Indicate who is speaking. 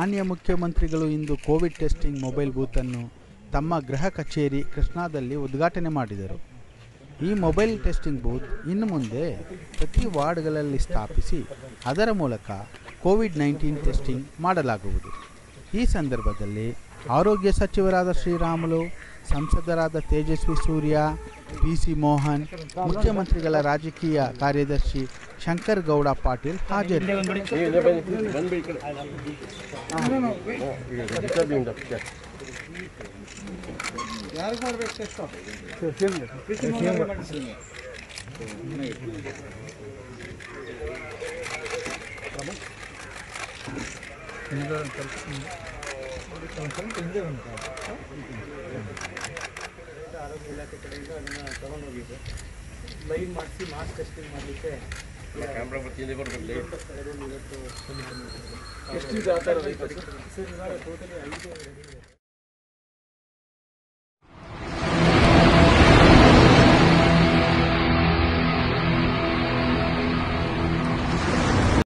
Speaker 1: ಮಾನ್ಯ ಮುಖ್ಯಮಂತ್ರಿಗಳು ಇಂದು ಕೋವಿಡ್ ಟೆಸ್ಟಿಂಗ್ ಮೊಬೈಲ್ ಬೂತನ್ನು ತಮ್ಮ ಗೃಹ ಕಚೇರಿ ಕೃಷ್ಣಾದಲ್ಲಿ ಉದ್ಘಾಟನೆ ಮಾಡಿದರು ಈ ಮೊಬೈಲ್ ಟೆಸ್ಟಿಂಗ್ ಬೂತ್ ಇನ್ನು ಮುಂದೆ ಪ್ರತಿ ವಾರ್ಡ್ಗಳಲ್ಲಿ ಸ್ಥಾಪಿಸಿ ಅದರ ಮೂಲಕ ಕೋವಿಡ್ ನೈನ್ಟೀನ್ ಟೆಸ್ಟಿಂಗ್ ಮಾಡಲಾಗುವುದು ಈ ಸಂದರ್ಭದಲ್ಲಿ ಆರೋಗ್ಯ ಸಚಿವರಾದ ಶ್ರೀರಾಮುಲು ಸಂಸದರಾದ ತೇಜಸ್ವಿ ಸೂರ್ಯ ಪಿ ಸಿ ಮೋಹನ್ ಮುಖ್ಯಮಂತ್ರಿಗಳ ರಾಜಕೀಯ ಕಾರ್ಯದರ್ಶಿ ಶಂಕರ್ ಗೌಡ ಪಾಟೀಲ್ ಹಾಜರಿದ್ದರು
Speaker 2: ಲೈನ್ ಮಾಡಿಸಿ ಮಾಸ್ ಟೆಸ್ಟಿಂಗ್ ಮಾಡಲಿಕ್ಕೆ ಎಷ್ಟು ಇದೆ ಆ ಥರ ಸರ್ ಇವಾಗ ಟೋಟಲಿ ಐದು